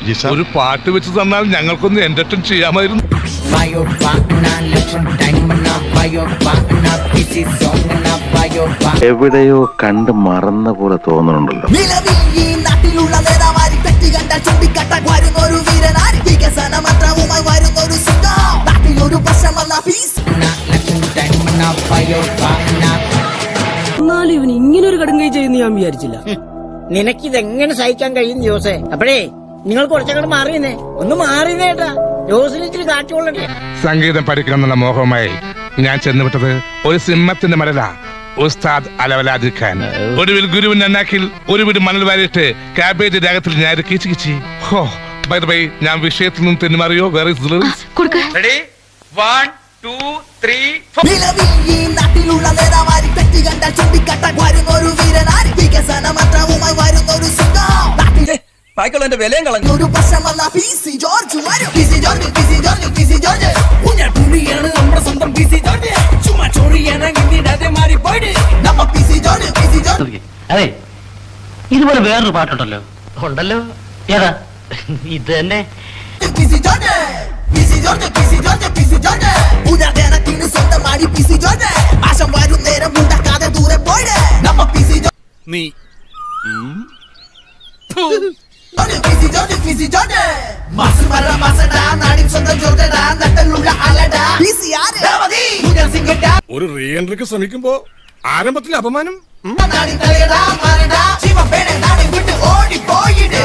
ഒരു പാട്ട് വെച്ച് തന്നാൽ ഞങ്ങൾക്കൊന്ന് എന്റർടൈൻ ചെയ്യാമായിരുന്നു Bio Vana, Lechon Diamond, Bio Vana, Busy Song, Bio Vana. എവിടെയോ കണ്ട് മറന്ന പോലെ തോന്നുന്നുണ്ടല്ലോ നിലവിൽ ഈ നാട്ടിലുള്ള നേതാവാരി തെറ്റി കണ്ടാൽ ചൂണ്ടിക്കാട്ടാൻ വരുന്നൊരു വീരനാരി വികസന മന്ത്രവുമായി വരുന്നൊരു സിംഗം നാട്ടിലൊരു പ്രശ്നം വന്ന പീസ് Lechon Diamond, Bio Vana. എന്നാലും ഇവൻ ഇങ്ങനെ ഒരു കടുങ്കൈ ചെയ്യുന്ന ഞാൻ വിചാരിച്ചില്ല നിനക്കിതെങ്ങനെ സഹിക്കാൻ കഴിയും ജോസേ അപ്പഴേ നിങ്ങൾ കുറച്ചങ്ങോട്ട് മാറിയെന്നേ ഒന്ന് മാറിയതേട്ടാ ജോസിന് ഇച്ചിരി കാറ്റുകൊള്ളട്ടെ സംഗീതം പഠിക്കണം എന്നുള്ള മോഹവുമായി ഞാൻ ചെന്നുവിട്ടത് ഒരു സിംഹത്തിന്റെ മരല ഉസ്താദ് അലവലാദി ഖാൻ ഒടുവിൽ ഗുരുവിന്റെ അന്നാക്കിൽ ഒരു വീട് മണൽ വാരിയിട്ട് കാബേജ് രാഗത്തിൽ ഞാൻ കിച്ചി കിച്ചി ഹോ ബൈ ബൈ ഞാൻ വിഷയത്തിൽ നിന്ന് തെന്നുമാറിയോ വേറെ റെഡി വൺ ടു ത്രീ നിലവിൽ ഈ നാട്ടിലുള്ള നേതാവാരി തെറ്റി കണ്ടാൽ ചൂണ്ടിക്കാട്ടാൻ വരുന്നൊരു വീരനാരി വികസന മന്ത്രവുമായി വരുന്നൊരു സിംഗം നാട്ടിലെ ബാക്കിയുള്ളതിന്റെ വിലയും കളഞ്ഞു ഒരു പ്രശ്നം വന്ന പി സി ജോർജ് വരും P C George P C George P C George കുഞ്ഞാ പുള്ളിയാണ് നമ്മുടെ സ്വന്തം പി സി ജോർജ് ചുമ്മാ ചൊറിയാണ് ഇന്നിടാതെ മാറിപ്പോയിട്ട് നമ്മ P C George P C George അതെ ഇതുപോലെ വേറൊരു പാട്ടുണ്ടല്ലോ ഉണ്ടല്ലോ ഏതാ ഇത് തന്നെ P C George P C George P C George P C George ഉദാഹരണത്തിന് സ്വന്തമായി പി സി ജോർജ് ആശം വരും നേരം ഉണ്ടാക്കാതെ ദൂരെ പോയിട്ട് നമ്മ പി സി ജോർജ് നീ P C George P C George മാസം വര മാസടാ നാടിൻ സ്വന്തം ജോർജടാ നട്ടലുള്ള അലടാ പി സി ആര് ഉദർ സിംഗട്ടാ ഒരു റീ എൻട്രിക്ക് ശ്രമിക്കുമ്പോ ആരംഭത്തിൽ അപമാനം നാടിൻ തലയടാ മാറടാ ശിവ പേട നാടിൻ വിട്ട് ഓടി പോയിട്ട്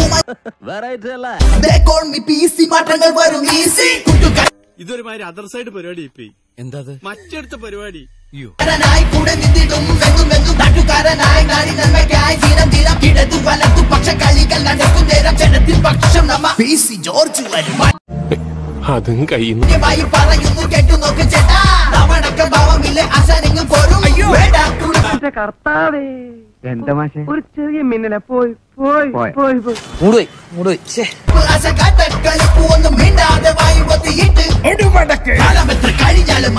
They call me PC മാറ്റങ്ങൾ വരും ഈസി കുട്ടുകാരനായി ഇതൊരുമാതിരി അതർ സൈഡ് പരിപാടി ഇപ്പൊ എന്താ മറ്റടുത്ത പരിപാടി കൂടെ നിന്നിടും വെന്തും വെന്തും നാട്ടുകാരനായി നാടി നന്മയ്ക്കായി ദിനം ദിനം ഇടതു വലതു പക്ഷ കളികൾ നടക്കും നേരം ജനത്തിൽ പക്ഷം നമ്മ പി സി ജോർജ് വരും അതും കയ്യുന്നു കൃത്യമായി പറയുന്നു കേട്ടു നോക്ക് ചേട്ടാ നമ്മടക്ക ഭാവമില്ലേ അസരങ്ങും പോരും വേണ്ട കർത്താവേ എന്താ മാഷെ ഒരു ചെറിയ മിന്നലെ പോയി പോയി പോയി പോയി മൂടുപോയി മൂടുപോയി ആശ കാട്ടക്കളിപ്പ് ഒന്നും മിണ്ടാതെ വായു പൊത്തിയിട്ട് കാലമെത്ര കഴിഞ്ഞാലും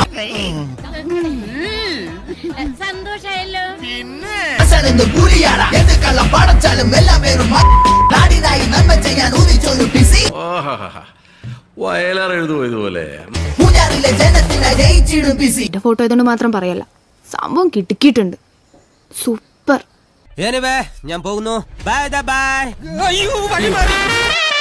സന്തോഷായല്ലോ അസരെന്ന് പുലിയാടാ എന്ത് കള്ളം പടച്ചാലും എല്ലാം വേറും നാടിനായി നന്മ ചെയ്യാൻ ഊതിച്ചൊരു പിസി വയലാർ എഴുതുമോ ഇതുപോലെ പൂജാറിലെ ജനത്തിനായി ജയിച്ചിടും പിസി എന്റെ ഫോട്ടോ ആയതുകൊണ്ട് മാത്രം പറയല്ല സംഭവം കിട്ടിക്കിട്ടുണ്ട് സൂപ്പർ ഞാൻ പോകുന്നു ബൈ ബൈ അയ്യോ വഴി മാറി